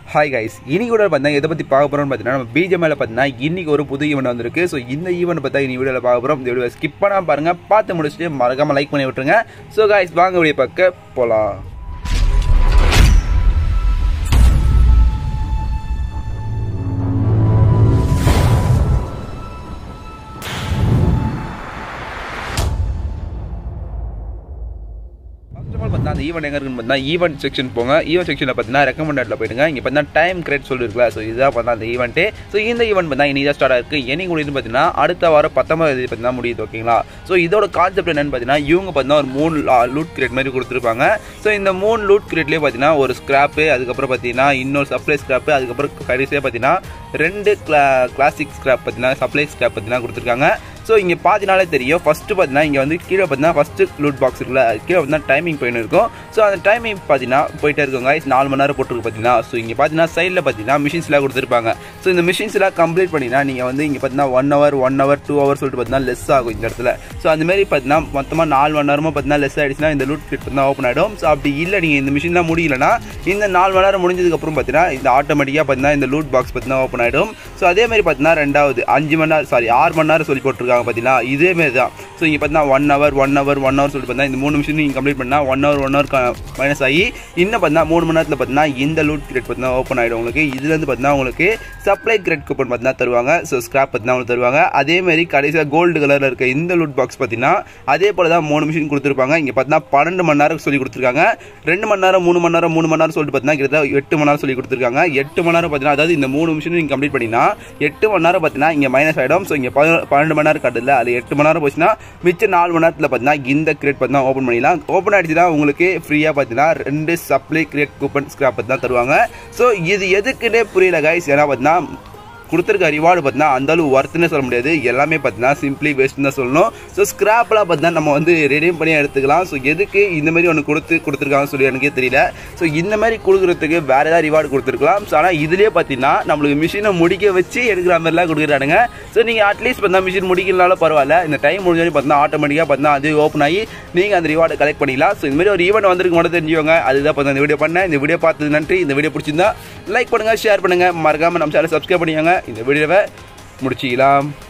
hi guys இன்னைக்கு கூட பார்த்தா எதை பற்றி பார்க்க போகிறோம்னு பார்த்தீங்கன்னா நம்ம பிஜிஎம்ல பார்த்தீங்கன்னா இன்னைக்கு ஒரு புது ஈவெண்ட் வந்திருக்கு ஸோ இந்த ஈவெண்ட் பார்த்தா இன்னைக்கு வீடியோவில் பார்க்க போகிறோம் இந்த வீடியோ ஸ்கிப் பண்ணாம பாருங்க பார்த்து முடிச்சுட்டு மறக்காம லைக் பண்ணி விட்டுருங்க ஸோ கைஸ் வாங்க வீடியோ பார்க்க போகலாம் ஃபர்ஸ்ட் ஆஃப் ஆல் பார்த்தா அந்த ஈவெண்ட் எங்க இருக்குன்னு பார்த்தா ஈவெண்ட் செக்ஷன் போங்க ஈவெண்ட் செக்ஷனில் பார்த்தீங்கன்னா ரெக்கமெண்டட்ல போயிடுங்க இங்கே பார்த்தா டைம் கிரேட் சொல்லிருக்கல ஸோ இதுதான் பார்த்தா அந்த ஈவெண்ட்டு ஸோ இந்த ஈவெண்ட் பார்த்தா இன்னைக்கு தான் ஸ்டார்ட் ஆயிருக்கு என்னைக்கு முடியுதுன்னு பார்த்தீங்கன்னா அடுத்த வாரம் பத்தொன்பது தேதி பார்த்தீங்கன்னா முடியுது ஓகேங்களா ஸோ இதோட கான்செப்ட் என்னன்னு பார்த்தீங்கன்னா இவங்க பார்த்தீங்கன்னா ஒரு மூணு லூட் கிரேட் மாதிரி கொடுத்துருப்பாங்க ஸோ இந்த மூணு லூட் கிரேட்லேயே பார்த்தீங்கன்னா ஒரு ஸ்கிராப்பு அதுக்கப்புறம் பார்த்தீங்கன்னா இன்னொரு சப்ளை ஸ்கிராப்பு அதுக்கப்புறம் கடைசியாக பார்த்தீங்கன்னா ரெண்டு கிளா கிளாசிக் ஸ்கிராப் பார்த்தீங்கன்னா சப்ளை ஸ்கிராப் பார்த்தீங்கன்னா கொடுத்துருக்காங்க ஸோ இங்கே பார்த்தீங்கனாலே தெரியும் ஃபஸ்ட்டு பார்த்தீங்கன்னா இங்கே வந்து கீழே பார்த்தீங்கன்னா ஃபஸ்ட்டு லூட் பாக்ஸ் இருக்குல்ல அது கீழே பார்த்தீங்கன்னா டைமிங் போயின்னு இருக்கும் ஸோ அந்த டைமிங் பார்த்தீங்கன்னா போயிட்டே இருக்கும் guys நாலு மணி நேரம் போட்டுருக்கு பார்த்தீங்கன்னா ஸோ இங்கே பார்த்தீங்கன்னா சைடில் பார்த்தீங்கன்னா மிஷின்ஸ்லாம் கொடுத்துருப்பாங்க ஸோ இந்த மிஷின்ஸ்லாம் கம்ப்ளீட் பண்ணினா நீங்கள் வந்து இங்கே பார்த்தீங்கன்னா one hour one hour two hour சொல்லிட்டு பார்த்தீங்கன்னா லெஸ் ஆகும் இந்த இடத்துல ஸோ அந்த மாதிரி பார்த்தீங்கன்னா மொத்தமாக நாலு மணி நேரமாக பார்த்தீங்கன்னா லெஸ் ஆகிடுச்சுன்னா இந்த லூட் கிட் தான் ஓப்பன் ஆகிடும் ஸோ அப்படி இல்லை நீங்கள் இந்த மிஷின்லாம் முடியலன்னா இந்த நாலு மணி நேரம் முடிஞ்சதுக்கப்புறம் பார்த்தீங்கன்னா இந்த ஆட்டோமேட்டிக்காக பார்த்தீங்கன்னா இந்த லூட் பாக்ஸ் பார்த்தீங்கன்னா ஓப்பன் ஆகிடும் ஸோ அதே மாதிரி பார்த்தீங்கன்னா ரெண்டாவது அஞ்சு மணி நேரம் சாரி ஆறு மணி நேரம் சொல்லி போட்டிருக்காங்க பார்த்தீங்கன்னா இதே மாதிரி தான் ஸோ இங்கே பார்த்தீங்கன்னா one hour one hour one hour சொல்லிட்டு பார்த்தீங்கன்னா இந்த மூணு மிஷின் நீங்கள் கம்ப்ளீட் பண்ணால் one hour one hour minus ஆகி இன்னும் பார்த்தீங்கன்னா மூணு மணி நேரத்தில் பார்த்தீங்கன்னா இந்த லூட் கிரெட் பார்த்தீங்கன்னா ஓப்பன் ஆகிடும் உங்களுக்கு இதுலேருந்து பார்த்தீங்கன்னா உங்களுக்கு சப்ளை கிரெட் கூப்பன் பார்த்தீங்கன்னா தருவாங்க ஸோ ஸ்கிராப் பார்த்தீங்கன்னா உங்களுக்கு தருவாங்க அதே மாதிரி கடைசியாக கோல்டு கலரில் இருக்க இந்த லூட் பாக்ஸ் பார்த்தீங்கன்னா அதே போல் தான் மூணு மிஷின் கொடுத்துருப்பாங்க இங்கே பார்த்தீங்கன்னா பன்னெண்டு மணி நேரம் சொல்லி கொடுத்துருக்காங்க ரெண்டு மணி நேரம் மூணு மணி நேரம் மூணு மணி நேரம் சொல்லிட்டு பார்த்தீங்கன்னா கிட்டத்தட்ட எட்டு மணி நேரம் சொல்லி கொடுத்துருக்காங்க எட்டு மணி நேரம் பார்த்தீங்கன்னா அதாவது இந்த மூணு மிஷின் நீங்கள் கம்ப்ளீட் பண்ணினா எட்டு மணி நேரம் பார்த்தீங்கன்னா இங்கே மைனஸ் ஆகிடும் ஸோ இங்கே பன்னெண்டு மணி நேரம் கட்டுல அது எட்டு மணி நேரம் போச்சுன்னா மிச்சம் நாலு மணி நேரத்தில் பார்த்தீங்கன்னா இந்த கிரேட் பார்த்தீங்கன்னா ஓப்பன் பண்ணிடலாம் ஓப்பன் ஆகிடுச்சுன்னா உங்களுக்கு ஃப்ரீயாக பார்த்தீங்கன்னா ரெண்டு சப்ளை கிரேட் கூப்பன் ஸ்கிராப் பற்றி தான் தருவாங்க ஸோ இது எதுக்குன்னே புரியல கைஸ் ஏன்னா பார்த்தீங்கன்னா கொடுத்துருக்க ரிவார்டு பார்த்தீங்கன்னா அந்த அளவு ஒர்த்துன்னு சொல்ல முடியாது எல்லாமே பார்த்தீங்கன்னா சிம்பிளி வேஸ்ட் தான் சொல்லணும் ஸோ ஸ்கிராப்லாம் பார்த்தீங்கன்னா நம்ம வந்து ரெடியும் பண்ணி எடுத்துக்கலாம் ஸோ எதுக்கு இந்த மாதிரி ஒன்று கொடுத்து கொடுத்துருக்காங்கன்னு சொல்லி எனக்கே தெரியல ஸோ இந்த மாதிரி கொடுக்குறதுக்கு வேற ஏதாவது ரிவார்டு கொடுத்துருக்கலாம் ஸோ ஆனால் இதுலேயே பார்த்தீங்கன்னா நம்மளுக்கு மிஷினை முடிக்க வச்சு எடுக்கிற மாதிரிலாம் கொடுக்குறானுங்க ஸோ நீங்கள் அட்லீஸ்ட் பார்த்தா மிஷின் முடிக்கலனாலும் பரவாயில்ல இந்த டைம் முடிஞ்சாலும் பார்த்தீங்கன்னா ஆட்டோமேட்டிக்காக பார்த்தீங்கன்னா அது ஓப்பன் ஆகி நீங்கள் அந்த ரிவார்டை கலெக்ட் பண்ணிக்கலாம் ஸோ இந்த மாதிரி ஒரு ஈவெண்ட் வந்திருக்கு மட்டும் தெரிஞ்சுவாங்க அதுதான் பார்த்தா இந்த வீடியோ பண்ணேன் இந்த வீடியோ பார்த்தது நன்றி இந்த வீடியோ பிடிச்சிருந்தா லைக் பண்ணுங்கள் ஷேர் பண்ணுங்கள் மறக்காமல் நம்ம சேனல் சப்ஸ்கிரைப் பண்ணிக்கோங்க இந்த வீடியோவை முடிச்சிக்கலாம்